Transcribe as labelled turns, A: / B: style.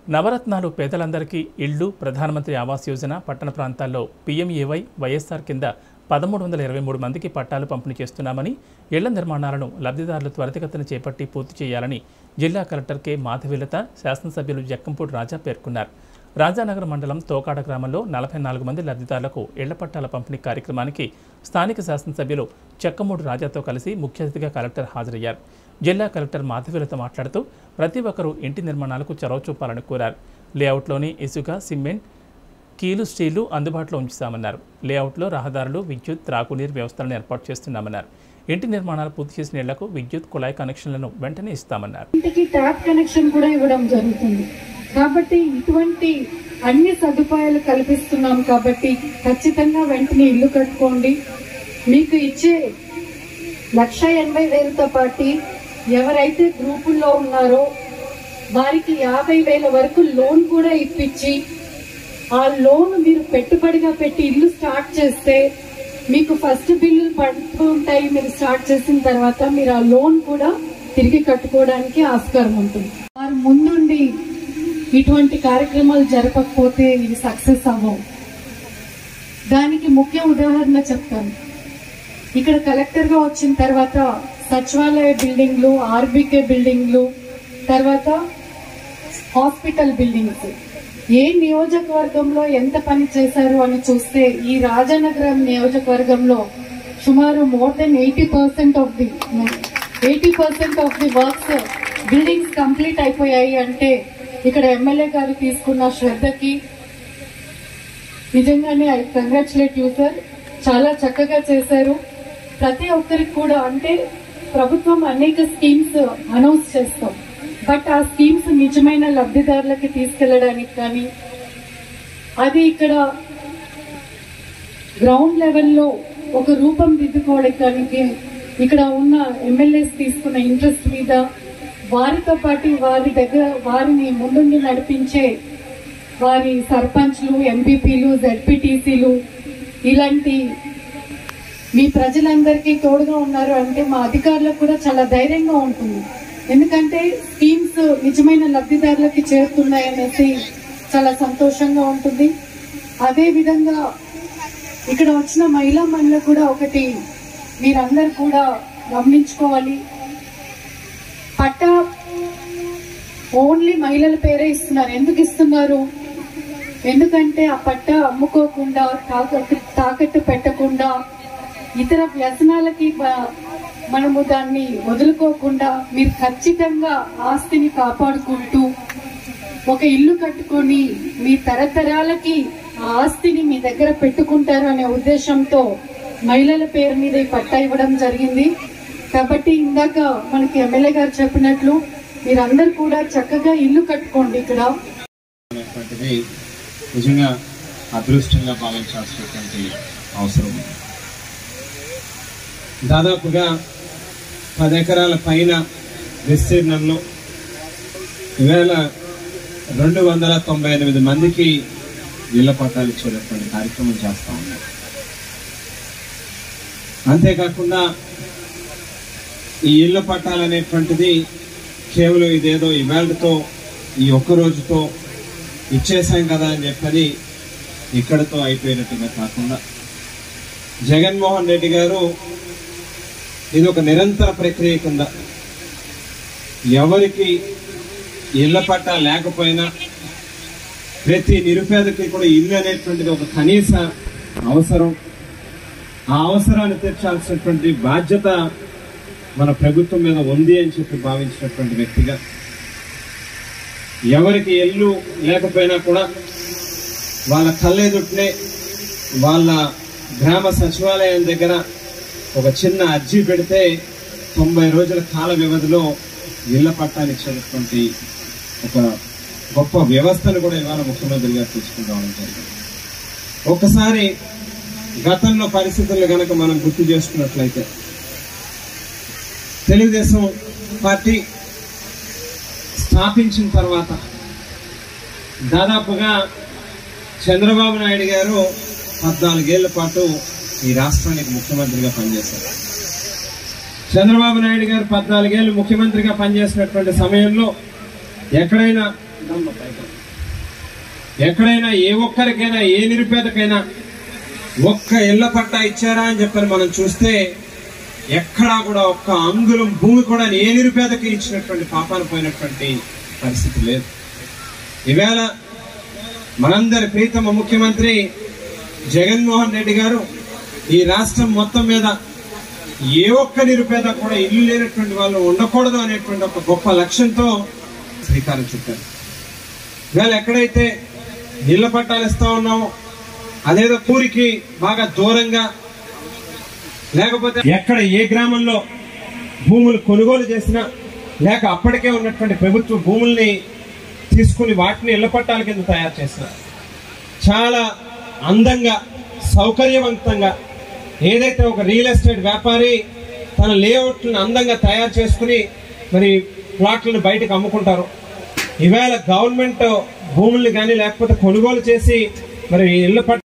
A: నవరత్నాలు పేదలందరికీ ఇళ్లు ప్రధానమంత్రి ఆవాస్ యోజన పట్టణ ప్రాంతాల్లో పీఎంఏవై వైఎస్ఆర్ కింద పదమూడు వందల ఇరవై మూడు మందికి పట్టాలు పంపిణీ చేస్తున్నామని ఇళ్ల నిర్మాణాలను లబ్ధిదారులు త్వరితగతిన చేపట్టి పూర్తి చేయాలని జిల్లా కలెక్టర్ కె మాధవిలత శాసనసభ్యులు జక్కంపూడి రాజా పేర్కొన్నారు రాజానగర్ మండలం తోకాడ గ్రామంలో నలభై నాలుగు మంది లబ్ధిదారులకు ఇళ్ల పట్టాల పంపిణీ కార్యక్రమానికి స్థానిక శాసనసభ్యులు చెక్కమూడి రాజాతో కలిసి ముఖ్య అతిథిగా కలెక్టర్ హాజరయ్యారు జిల్లా కలెక్టర్ మాధవిలత మాట్లాడుతూ ప్రతి ఒక్కరూ ఇంటి నిర్మాణాలకు చొరవ చూపాలని కోరారు లేఅవుట్లోని ఇసుక సిమెంట్ కీలు స్టీలు అందుబాటులో ఉంచుతామన్నారు లేఅవుట్లో రహదారులు విద్యుత్ త్రాగునీరు వ్యవస్థలను ఏర్పాటు చేస్తున్నామన్నారు ఇంటి నిర్మాణాలు పూర్తి చేసిన ఇళ్లకు విద్యుత్ కుళాయి కనెక్షన్లను వెంటనే ఇస్తామన్నారు
B: ఇంటికి ట్యాప్ కనెక్షన్ కూడా ఇవ్వడం జరుగుతుంది కాబట్టి ఇటువంటి అన్ని సదుపాయాలు కల్పిస్తున్నాం కాబట్టి ఖచ్చితంగా వెంటనే ఇల్లు కట్టుకోండి మీకు ఇచ్చే లక్ష ఎనభై వేలతో పాటు ఎవరైతే గ్రూపుల్లో ఉన్నారో వారికి యాభై వేల వరకు లోన్ కూడా ఇప్పించి ఆ లోన్ మీరు పెట్టుబడిగా పెట్టి ఇల్లు స్టార్ట్ చేస్తే మీకు ఫస్ట్ బిల్లులు పడుతూ ఉంటాయి మీరు స్టార్ట్ చేసిన తర్వాత మీరు ఆ లోన్ కూడా తిరిగి కట్టుకోవడానికి ఆస్కారం ఉంటుంది వారు ముందుండి ఇటువంటి కార్యక్రమాలు జరపకపోతే ఇవి సక్సెస్ అవ్వవు దానికి ముఖ్య ఉదాహరణ చెప్తాను ఇక్కడ కలెక్టర్ గా వచ్చిన తర్వాత సచివాలయ బిల్డింగ్లు ఆర్బీకే బిల్డింగ్లు తర్వాత హాస్పిటల్ బిల్డింగ్స్ ఏ నియోజకవర్గంలో ఎంత పని చేశారు అని చూస్తే ఈ రాజానగరం నియోజకవర్గంలో సుమారు more than eighty percent of the eighty percent of the works buildings complete అయిపోయాయి అంటే ఇక్కడ ఎమ్మెల్యే గారు తీసుకున్న శ్రద్ధకి నిజంగానే ఐ కంగ్రాచులేట్ యూ సార్ చాలా చక్కగా చేశారు ప్రతి ఒక్కరికి కూడా అంటే ప్రభుత్వం అనేక స్కీమ్స్ అనౌన్స్ చేస్తాం బట్ ఆ స్కీమ్స్ నిజమైన లబ్ధిదారులకి తీసుకెళ్ళడానికి కానీ అది ఇక్కడ గ్రౌండ్ లెవెల్లో ఒక రూపం దిద్దుకోవడానికి ఇక్కడ ఉన్న ఎమ్మెల్యేస్ తీసుకున్న ఇంట్రెస్ట్ మీద వారితో పాటు వారి దగ్గర వారిని ముందుండి నడిపించే వారి సర్పంచ్లు ఎంపీపీలు జెడ్పీటీసీలు ఇలాంటి మీ ప్రజలందరికీ తోడుగా ఉన్నారు అంటే మా అధికారులకు కూడా చాలా ధైర్యంగా ఉంటుంది ఎందుకంటే స్కీమ్స్ నిజమైన లబ్ధిదారులకి చేరుతున్నాయనేసి చాలా సంతోషంగా ఉంటుంది అదే విధంగా ఇక్కడ వచ్చిన మహిళా మహిళ కూడా ఒకటి మీరందరూ కూడా గమనించుకోవాలి పట్టా ఓన్లీ మహిళల పేరే ఇస్తున్నారు ఎందుకు ఇస్తున్నారు ఎందుకంటే ఆ పట్ట అమ్ముకోకుండా తాకట్టు తాకట్టు పెట్టకుండా ఇతర వ్యసనాలకి బ- మనము దాన్ని వదులుకోకుండా మీరు ఖచ్చితంగా ఆస్తిని కాపాడుకుంటూ ఒక ఇల్లు కట్టుకొని మీ తరతరాలకి ఆ ఆస్తిని మీ దగ్గర పెట్టుకుంటారు అనే ఉద్దేశంతో మహిళల పేరు మీద ఈ పట్టా ఇవ్వడం జరిగింది కాబట్టి ఇందాక మనకి ఎమ్మెల్యే గారు చెప్పినట్లు మీరందరూ కూడా చక్కగా ఇల్లు కట్టుకోండి ఇక్కడ
C: అనేటువంటిది నిజంగా అదృష్టంగా భావించాల్సినటువంటి అవసరం ఉంది దాదాపుగా పది ఎకరాల పైన విస్తీర్ణంలో ఈవేళ రెండు వందల తొంభై ఎనిమిది మందికి ఇళ్ల పట్టాలు ఇచ్చేటటువంటి కార్యక్రమం చేస్తా ఉన్నారు అంతేకాకుండా ఈ ఇళ్ల పట్టాలు అనేటువంటిది కేవలం ఇదేదో ఇవాళతో ఈ ఒక్క రోజుతో ఇచ్చేసాం కదా అని చెప్పని ఇక్కడతో అయిపోయినట్టుగా కాకుండా జగన్మోహన్ రెడ్డి గారు ఇది ఒక నిరంతర ప్రక్రియ కింద ఎవరికి ఇళ్ల పట్టా లేకపోయినా ప్రతి నిరుపేదకి కూడా ఇల్లు అనేటువంటిది ఒక కనీస అవసరం ఆ అవసరాన్ని తీర్చాల్సినటువంటి బాధ్యత మన ప్రభుత్వం మీద ఉంది అని చెప్పి భావించినటువంటి వ్యక్తిగా ఎవరికి ఇల్లు లేకపోయినా కూడా వాళ్ళ కళ్ళెదుట్నే వాళ్ళ గ్రామ సచివాలయం దగ్గర ఒక చిన్న అర్జీ పెడితే తొంభై రోజుల కాల వ్యవధిలో ఇళ్ల పట్టాన్ని ఇచ్చేటటువంటి ఒక గొప్ప వ్యవస్థను కూడా ఇవాళ ముఖ్యమంత్రి గారు తీసుకుని రావడం జరిగింది ఒకసారి గతంలో పరిస్థితులు గనక మనం గుర్తు చేసుకున్నట్లయితే తెలుగుదేశం పార్టీ స్థాపించిన తర్వాత దాదాపుగా చంద్రబాబు నాయుడు గారు పద్నాలుగేళ్ల పాటు ఈ రాష్ట్రానికి ముఖ్యమంత్రిగా పనిచేశారు చంద్రబాబు నాయుడు గారు పద్నాలుగేళ్ళు ముఖ్యమంత్రిగా పనిచేసినటువంటి సమయంలో ఎక్కడైనా దమ్మ పైకి. ఎక్కడైనా ఏ ఒక్కరికైనా ఏ నిరుపేదకైనా ఒక్క ఇళ్ల పట్టా ఇచ్చారా అని చెప్పని మనం చూస్తే ఎక్కడా కూడా ఒక్క అంగుళం భూమి కూడా ఏ నిరుపేదకి ఇచ్చినటువంటి పాపాన పోయినటువంటి పరిస్థితి లేదు ఈవేళ మనందరి ప్రీతమ ముఖ్యమంత్రి జగన్మోహన్ రెడ్డి గారు ఈ రాష్ట్రం మొత్తం మీద ఏ ఒక్క నిరుపేద కూడా ఇల్లు లేనటువంటి వాళ్ళు ఉండకూడదు అనేటువంటి ఒక గొప్ప లక్ష్యంతో శ్రీకారం చుట్టారు ఇవాళ ఎక్కడైతే ఇళ్ల పట్టాలు ఇస్తా ఉన్నామో అదేదో పూరికి బాగా దూరంగా లేకపోతే ఎక్కడ ఏ గ్రామంలో భూములు కొనుగోలు చేసినా లేక అప్పటికే ఉన్నటువంటి ప్రభుత్వ భూముల్ని తీసుకుని వాటిని ఇళ్ల పట్టాల కింద తయారు చేసిన చాలా అందంగా సౌకర్యవంతంగా ఏదైతే ఒక రియల్ ఎస్టేట్ వ్యాపారి తన లేఅవుట్లను అందంగా తయారు చేసుకుని మరి ప్లాట్లను బయటకు అమ్ముకుంటారు ఈవేళ గవర్నమెంట్ భూముల్ని కానీ లేకపోతే కొనుగోలు చేసి మరి ఇళ్ల పట్ట